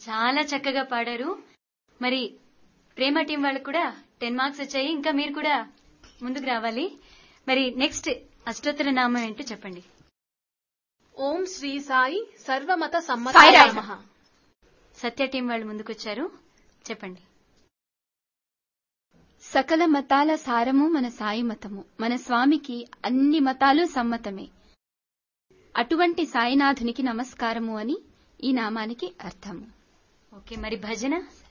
చాలా చక్కగా పాడారు మరి ప్రేమ టీం వాళ్ళకు కూడా టెన్ మార్క్స్ వచ్చాయి ఇంకా మీరు కూడా ముందుకు రావాలి మరి నెక్స్ట్ అష్టోత్తర నామం ఏంటో చెప్పండి ఓం శ్రీ సాయి సర్వమత సమ్మత సాయిరామ్. నమః. సత్య టీం వాళ్ళు ముందుకు వచ్చారు చెప్పండి సకల మతాల సారము మన సాయి మతము మన స్వామికి అన్ని మతాలు సమ్మతమే అటువంటి సాయినాథునికి నమస్కారము అని ఈ నామానికి అర్థము ఓకే మరి భజన